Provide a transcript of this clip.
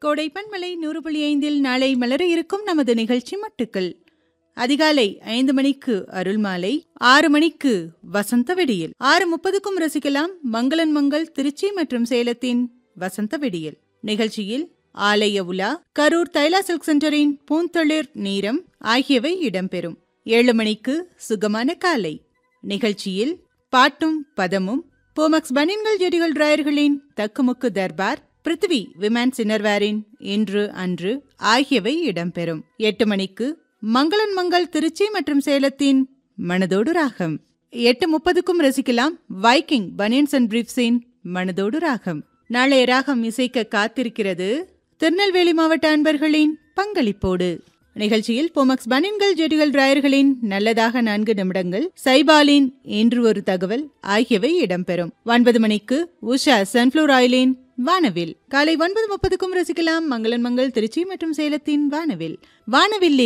கோடை பண்பலை நூறு புள்ளி ஐந்தில் நாளை மலர இருக்கும் நமது நிகழ்ச்சி மட்டுக்கள் அதிகாலை ஐந்து மணிக்கு அருள்மாலை ஆறு மணிக்கு வசந்த வெடியில் ஆறு முப்பதுக்கும் ரசிக்கலாம் மங்களன் மங்கள் திருச்சி மற்றும் சேலத்தின் வசந்த வெடியில் நிகழ்ச்சியில் ஆலய உலா கரூர் தைலா சில்க் சென்டரின் பூந்தளிர் நீரம் ஆகியவை இடம்பெறும் ஏழு மணிக்கு சுகமான காலை நிகழ்ச்சியில் பாட்டும் பதமும் போமக்ஸ் பனின்கள் ஜெடிகள் டிராயர்களின் தக்குமுக்கு தர்பார் பிருத்திவி விமான் சின்னர்வேரின் இன்று அன்று ஆகியவை இடம்பெறும் எட்டு மணிக்கு மங்களன் மங்கள் திருச்சி மற்றும் சேலத்தின் மனதோடு ராகம் எட்டு முப்பதுக்கும் ரசிக்கலாம் வைக்கிங் பனியன்ஸ் அண்ட் பிரீப்ஸின் மனதோடு ராகம் நாளைய ராகம் இசைக்க காத்திருக்கிறது திருநெல்வேலி மாவட்ட அன்பர்களின் பங்களிப்போடு நிகழ்ச்சியில் போமக்ஸ் பனின்கள் ஜெடிகள் டிராயர்களின் நல்லதாக நான்கு நிமிடங்கள் சைபாலின் இன்று ஒரு தகவல் ஆகியவை இடம்பெறும் ஒன்பது மணிக்கு உஷா சன்ஃப்ளூர் ஆயிலின் வானவில் காலை ஒன்பது முப்பதுக்கும் ரசிக்கலாம் மங்களன் மங்கள் திருச்சி மற்றும் சேலத்தின் வானவில் வானவில்